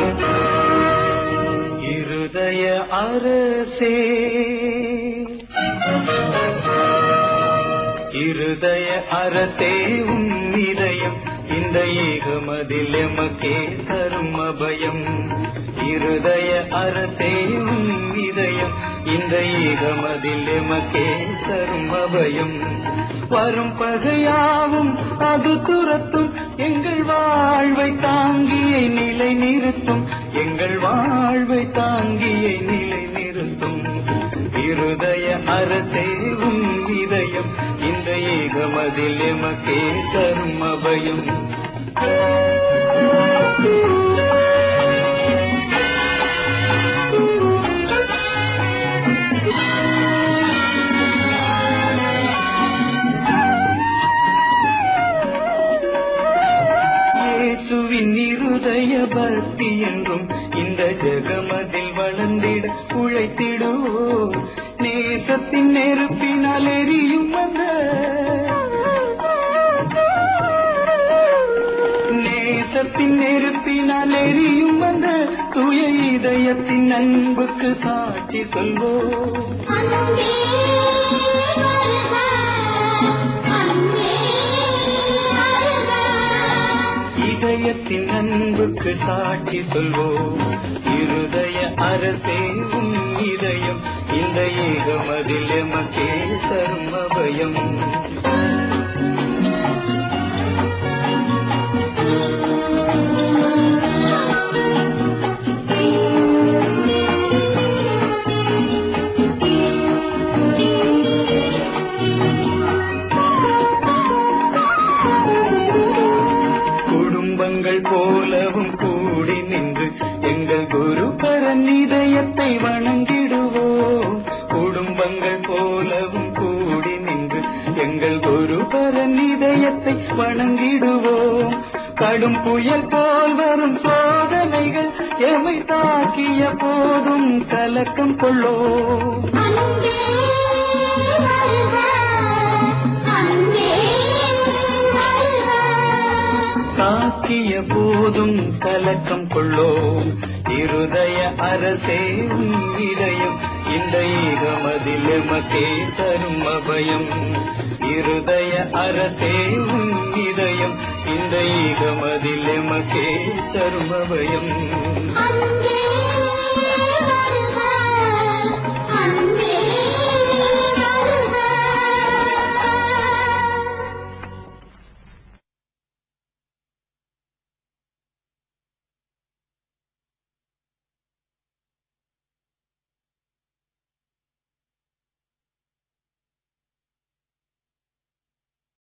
இருதய அரசே இருதய அரசே உன் இதயம் இந்த ஏகமதில் எமக்கே தரும் அபயம் இருதய அரசே உன் இதயம் இந்த ஏகமதில் எமக்கே தரும் அபயம் வரும் பகையாவும் அது துரத்தும் எங்கள் வாழ்வை தாங்கியை நிலை நிறுத்தும் எங்கள் வாழ்வை தாங்கியை நிலை நிறுத்தும் இருதய அரசே உன் இதயம் இந்த ஏகமதில் எமக்கே தரும் அபயம் இயேசுவின் இருதய பக்தி என்றும் இந்த ஜெகமதில் வளர்ந்திட உழைத்திடுவோம் நேசத்தின் நெருப்பினால் எரியும் அந்த நேசத்தின் நெருப்பினால் எரியும் அந்த தூய இதயத்தின் அன்புக்கு சாட்சி சொல்வோம் அன்பே வருக அன்பே வருக இதயத்தின் அன்புக்கு சாட்சி சொல்வோம் இருதய அரசே உன் இதயம் இந்த ஏகமதில் எமக்கே தரும் அபயம் குடும்பங்கள் போலவும் கூடி நின்று எங்கள் குருபரன் இதயத்தை வணங்கிடுவோம் குடும்பங்கள் போலவும் கூடி நின்று எங்கள் குருபரன் இதயத்தை வணங்கிடுவோம் கடும் புயல் போல் வரும் சோதனைகள் எமை தாக்கிய போதும் கலக்கம் கொள்ளோம் அன்பே வருக அன்பே வருக தாக்கிய போதும் கலக்கம் கொள்ளோம் இருதய அரசே உன் இதயம் இந்த ஈகமதில் எமக்கே தரும் அபயம் இருதய அரசே உன் இதயம் இந்த ஈகமதில் எமக்கே தரும் அபயம் அன்பே